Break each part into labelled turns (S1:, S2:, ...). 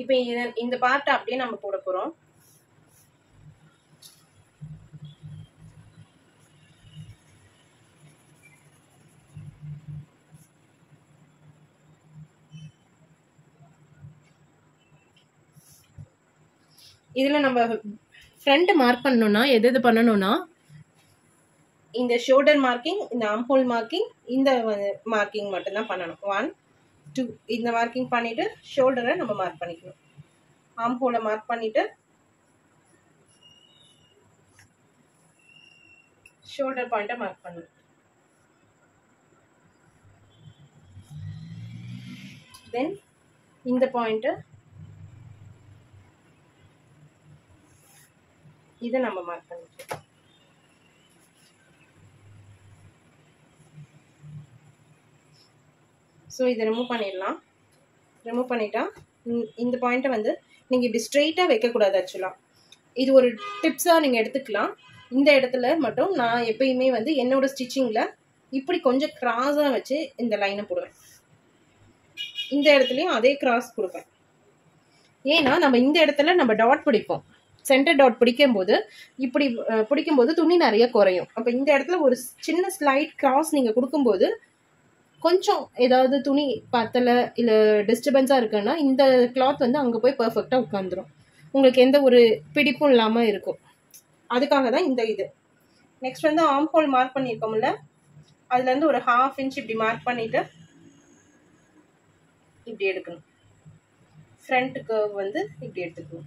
S1: இப்போ இத இந்த பார்ட்டை அப்படியே நம்ம போட போறோம் இதுல நம்ம ஃப்ரண்ட் மார்க் பண்ணணும்னா எது எது பண்ணணும்னா இந்த ஷோல்டர் மார்க்கிங் இந்த ஆம்ஹோல் மார்க்கிங் இந்த மார்க்கிங் மட்டும்தான் பண்ணணும் ஒன் டூ இந்த மார்க்கிங் பண்ணிட்டு ஷோல்டரை நம்ம மார்க் பண்ணிக்கணும் ஆம்ஹோலை மார்க் பண்ணிட்டு ஷோல்டர் பாயிண்ட்டை மார்க் பண்ணணும் தென் இந்த பாயிண்ட்டை இதை நம்ம மார்க் பண்ணிக்கலாம் ஸோ இதை ரிமூவ் பண்ணிடலாம் ரிமூவ் பண்ணிட்டா இந்த- இந்த பாயிண்ட்டை வந்து நீங்கள் இப்படி ஸ்ட்ரெயிட்டாக வைக்கக்கூடாது ஆக்சுவலாக இது ஒரு டிப்ஸாக நீங்கள் எடுத்துக்கலாம் இந்த இடத்துல மட்டும் நான் எப்பயுமே வந்து என்னோட ஸ்டிச்சிங்கில் இப்படி கொஞ்சம் கிராஸாக வச்சு இந்த லைனை போடுவேன் இந்த இடத்துலையும் அதே கிராஸ் கொடுப்பேன் ஏன்னா நம்ம இந்த இடத்துல நம்ம டாட் பிடிப்போம் சென்டர் டாட் பிடிக்கும்போது இப்படி அஹ், பிடிக்கும்போது துணி நிறைய குறையும் அப்போ இந்த இடத்துல ஒரு சின்ன ஸ்லைட் கிராஸ் நீங்கள் கொடுக்கும்போது கொஞ்சம் ஏதாவது துணி பத்தலை இல்லை டிஸ்டர்பன்ஸாக இருக்குன்னா இந்த கிளாத் வந்து அங்கே போய் பர்ஃபெக்டாக உட்காந்துரும் உங்களுக்கு எந்த ஒரு பிடிப்பும் இல்லாமல் இருக்கும் அதுக்காக தான் இந்த இது நெக்ஸ்ட் வந்து ஆம் ஹோல் மார்க் பண்ணியிருக்கோம்ல அதுலேருந்து ஒரு ஹாஃப் இன்ச் இப்படி மார்க் பண்ணிட்டு இப்படி எடுக்கணும் ஃப்ரண்ட் கர்வ் வந்து இப்படி எடுத்துக்கணும்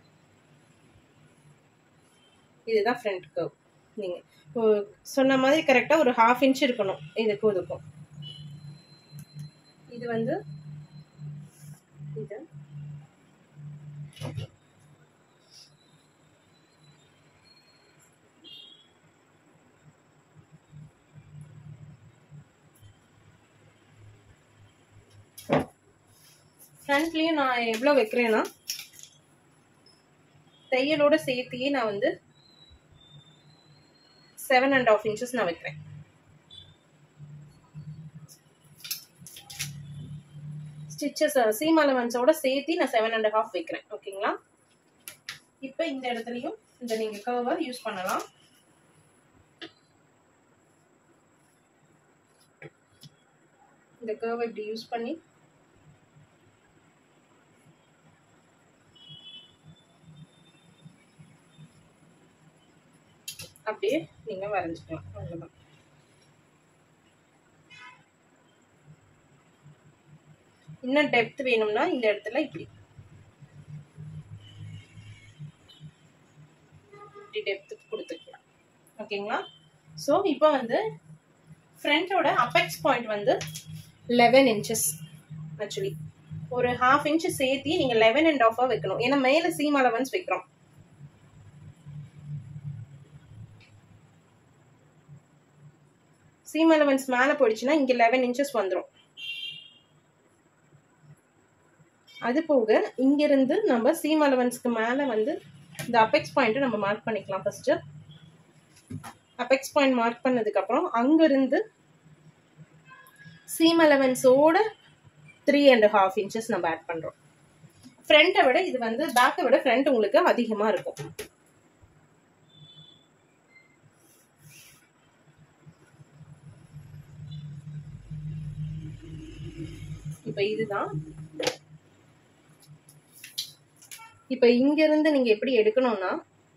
S1: இதுதான் ஃப்ரண்ட் கர்வ் நீங்கள் சொன்ன மாதிரி கரெக்டாக ஒரு ஹாஃப் இன்ச் இருக்கணும் இதுக்கும் இதுக்கும் இது வந்து இது ஃப்ரண்ட்லேயும் நான் எவ்வளோ வைக்கிறேன்னா தையலோட சேர்த்தியே நான் வந்து செவன் அண்ட் ஆஃப் இன்ச்சஸ் நான் வைக்கிறேன் ஸ்டிச்சஸ் சீம் அலவன்ஸோட சேர்த்து நான் செவன் அண்ட் ஹாஃப் வைக்கிறேன் ஓகேங்களா இப்போ இந்த இடத்துலையும் இந்த நீங்கள் கர்வை யூஸ் பண்ணலாம் இந்த கர்வை இப்படி யூஸ் பண்ணி அப்படியே நீங்கள் வரைஞ்சிக்கலாம் அவ்வளோதான் இன்னும் டெப்த் வேணும்னா இந்த இடத்துல இப்படி இப்படி டெப்த் கொடுத்துக்கலாம் ஓகேங்களா ஸோ இப்போ வந்து ஃப்ரண்ட்டோட அப்பெக்ஸ் பாயிண்ட் வந்து லெவன் இன்ச்சஸ் ஆக்சுவலி ஒரு ஹாஃப் இன்ச் சேர்த்தி நீங்கள் லெவன் அண்ட் ஆஃபாக வைக்கணும் ஏன்னா மேலே சீம் அலவன்ஸ் வைக்கிறோம் சீம் அலவன்ஸ் மேலே போயிடுச்சுன்னா இங்கே லெவன் இன்ச்சஸ் வந்துடும் அது போக இங்கிருந்து நம்ம சீம் அலவன்ஸ்க்கு மேலே வந்து இந்த அபெக்ஸ் பாயிண்ட்டை நம்ம மார்க் பண்ணிக்கலாம் ஃபர்ஸ்ட் அபெக்ஸ் பாயிண்ட் மார்க் பண்ணதுக்கப்புறம் அங்கிருந்து சீம் அலவன்ஸோட த்ரீ அண்ட் ஹாஃப் இன்ச்சஸ் நம்ம ஆட் பண்ணுறோம் ஃப்ரண்ட்டை விட இது வந்து பேக்கை விட ஃப்ரண்ட் உங்களுக்கு அதிகமாக இருக்கும் இப்போ இதுதான் இப்போ இங்கிருந்து நீங்க எப்படி எடுக்கணும்னா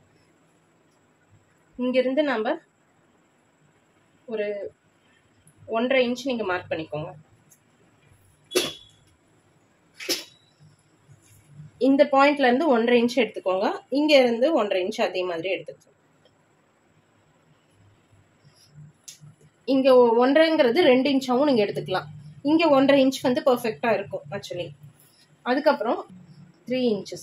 S1: இங்கிருந்து நம்ம ஒரு ஒன்றரை இன்ச் நீங்க மார்க் பண்ணிக்கோங்க இந்த பாயிண்ட்ல இருந்து ஒன்றரை இன்ச் எடுத்துக்கோங்க இங்க இருந்து ஒன்றரை இன்ச் அதே மாதிரி எடுத்துக்கோங்க இங்க ஒன்றரைங்கிறது ரெண்டு இன்ச்சாவும் நீங்க எடுத்துக்கலாம் இங்க ஒன்றரை இன்ச் வந்து பர்ஃபெக்டா இருக்கும் ஆக்சுவலி அதுக்கப்புறம் த்ரீ இன்ச்சஸ்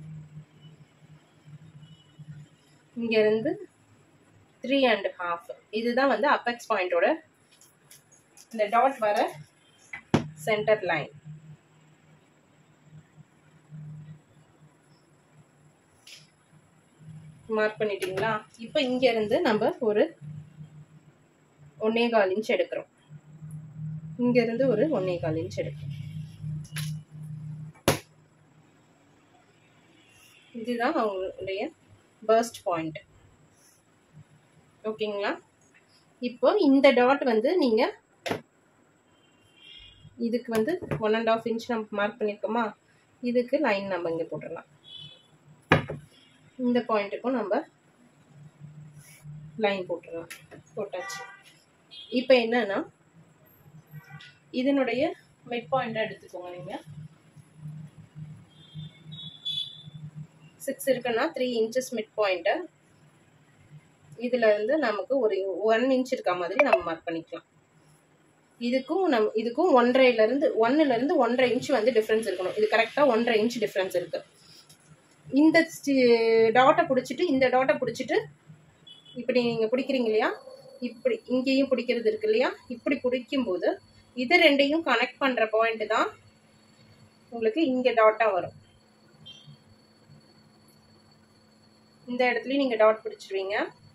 S1: இங்க இருந்து த்ரீ அண்ட் ஹாஃப் இதுதான் வந்து அப்பெக்ஸ் பாயிண்டோட இந்த டாட் வர சென்டர் லைன் மார்க் பண்ணிட்டீங்களா இப்போ இங்க இருந்து நம்ம ஒரு ஒன்னே கால் இன்ச் எடுக்கிறோம் இங்க இருந்து ஒரு ஒன்னே கால் இன்ச் எடுக்கிறோம் இதுதான் அவங்களுடைய பர்ஸ்ட் பாயிண்ட் ஓகேங்களா இப்போ இந்த டாட் வந்து நீங்கள் இதுக்கு வந்து ஒன் அண்ட் ஆஃப் இன்ச் நம்ம மார்க் பண்ணியிருக்கோமா இதுக்கு லைன் நம்ம இங்கே போட்டுடலாம் இந்த பாயிண்ட்டுக்கும் நம்ம லைன் போட்டுடலாம் போட்டாச்சு இப்போ என்னன்னா இதனுடைய மிட் பாயிண்டை எடுத்துக்கோங்க நீங்கள் சிக்ஸ் இருக்குன்னா த்ரீ இன்ச்சஸ் மிட் பாயிண்ட்டை இதில் இருந்து நமக்கு ஒரு ஒன் இன்ச் இருக்க மாதிரி நம்ம மார்க் பண்ணிக்கலாம் இதுக்கும் நம் இதுக்கும் ஒன்றரைலேருந்து ஒன்னுலேருந்து ஒன்றரை இன்ச் வந்து டிஃப்ரென்ஸ் இருக்கணும் இது கரெக்டாக ஒன்றரை இன்ச் டிஃப்ரென்ஸ் இருக்கு இந்த டாட்டை பிடிச்சிட்டு இந்த டாட்டை பிடிச்சிட்டு இப்படி நீங்கள் பிடிக்கிறீங்க இல்லையா இப்படி இங்கேயும் பிடிக்கிறது இருக்கு இல்லையா இப்படி பிடிக்கும்போது இது ரெண்டையும் கனெக்ட் பண்ணுற பாயிண்ட் தான் உங்களுக்கு இங்கே டாட்டாக வரும் இந்த இடத்துலையும் நீங்கள் டாட் பிடிச்சிருவீங்க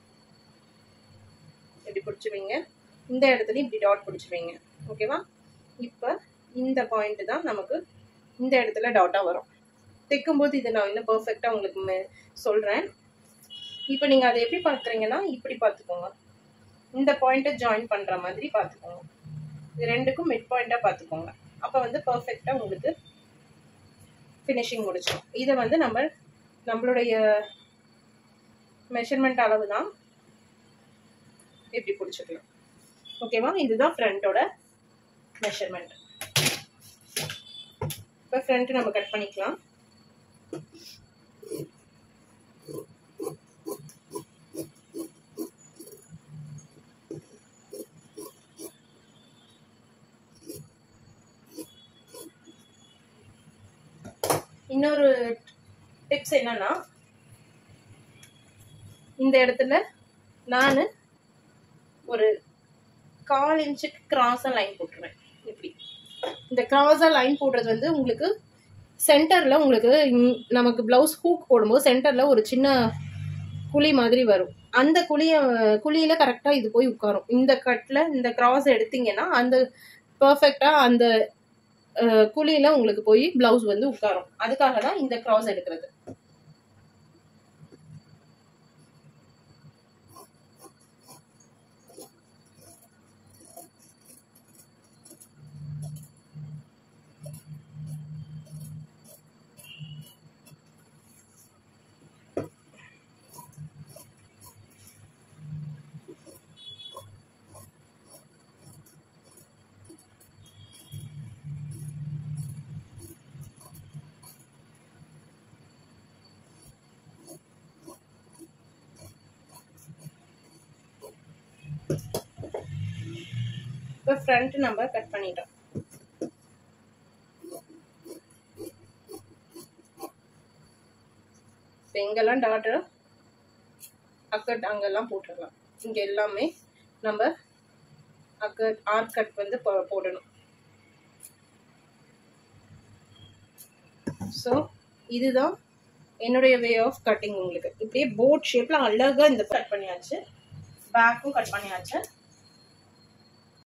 S1: இப்படி பிடிச்சிருவீங்க இந்த இடத்துலையும் இப்படி டாட் பிடிச்சிருவீங்க ஓகேவா இப்போ இந்த பாயிண்ட் தான் நமக்கு இந்த இடத்துல டாட்டாக வரும் தைக்கும்போது இது நான் இன்னும் பர்ஃபெக்டாக உங்களுக்கு சொல்கிறேன் இப்போ நீங்கள் அதை எப்படி பார்க்குறீங்கன்னா இப்படி பார்த்துக்கோங்க இந்த பாயிண்ட்டை ஜாயின் பண்ணுற மாதிரி பார்த்துக்கோங்க இது ரெண்டுக்கும் மிட் பாயிண்ட்டாக பார்த்துக்கோங்க அப்போ வந்து பர்ஃபெக்டாக உங்களுக்கு ஃபினிஷிங் முடிச்சிடும் இதை வந்து நம்ம நம்மளுடைய மெஷர்மெண்ட் அளவு தான் இப்படி பிடிச்சிக்கலாம் ஓகேவா இதுதான் ஃப்ரண்ட்டோட மெஷர்மெண்ட் இப்போ ஃப்ரண்ட் நம்ம கட் பண்ணிக்கலாம் இன்னொரு டிப்ஸ் என்னன்னா இந்த இடத்துல நான் ஒரு கால் இன்ச்சுக்கு கிராஸாக லைன் போட்டுருவேன் இப்படி இந்த கிராஸாக லைன் போடுறது வந்து உங்களுக்கு சென்டரில் உங்களுக்கு நமக்கு ப்ளவுஸ் ஹூக் போடும்போது சென்டரில் ஒரு சின்ன குழி மாதிரி வரும் அந்த குழிய குழியில் கரெக்டாக இது போய் உட்காரும் இந்த கட்டில் இந்த கிராஸ் எடுத்தீங்கன்னா அந்த பர்ஃபெக்டாக அந்த குழியில் உங்களுக்கு போய் ப்ளவுஸ் வந்து உட்காரும் அதுக்காக தான் இந்த கிராஸ் எடுக்கிறது இப்போ ஃப்ரண்ட் நம்ம கட் பண்ணிட்டோம் இப்போ எங்கெல்லாம் டாட்டு அக்கட் அங்கெல்லாம் போட்டுடலாம் இங்கே எல்லாமே நம்ம அக்கட் ஆர்க் கட் வந்து போ- போடணும் ஸோ இதுதான் என்னுடைய வே ஆஃப் கட்டிங் உங்களுக்கு இப்படியே போட் ஷேப்பில் அழகாக இந்த கட் பண்ணியாச்சு பேக்கும் கட் பண்ணியாச்சு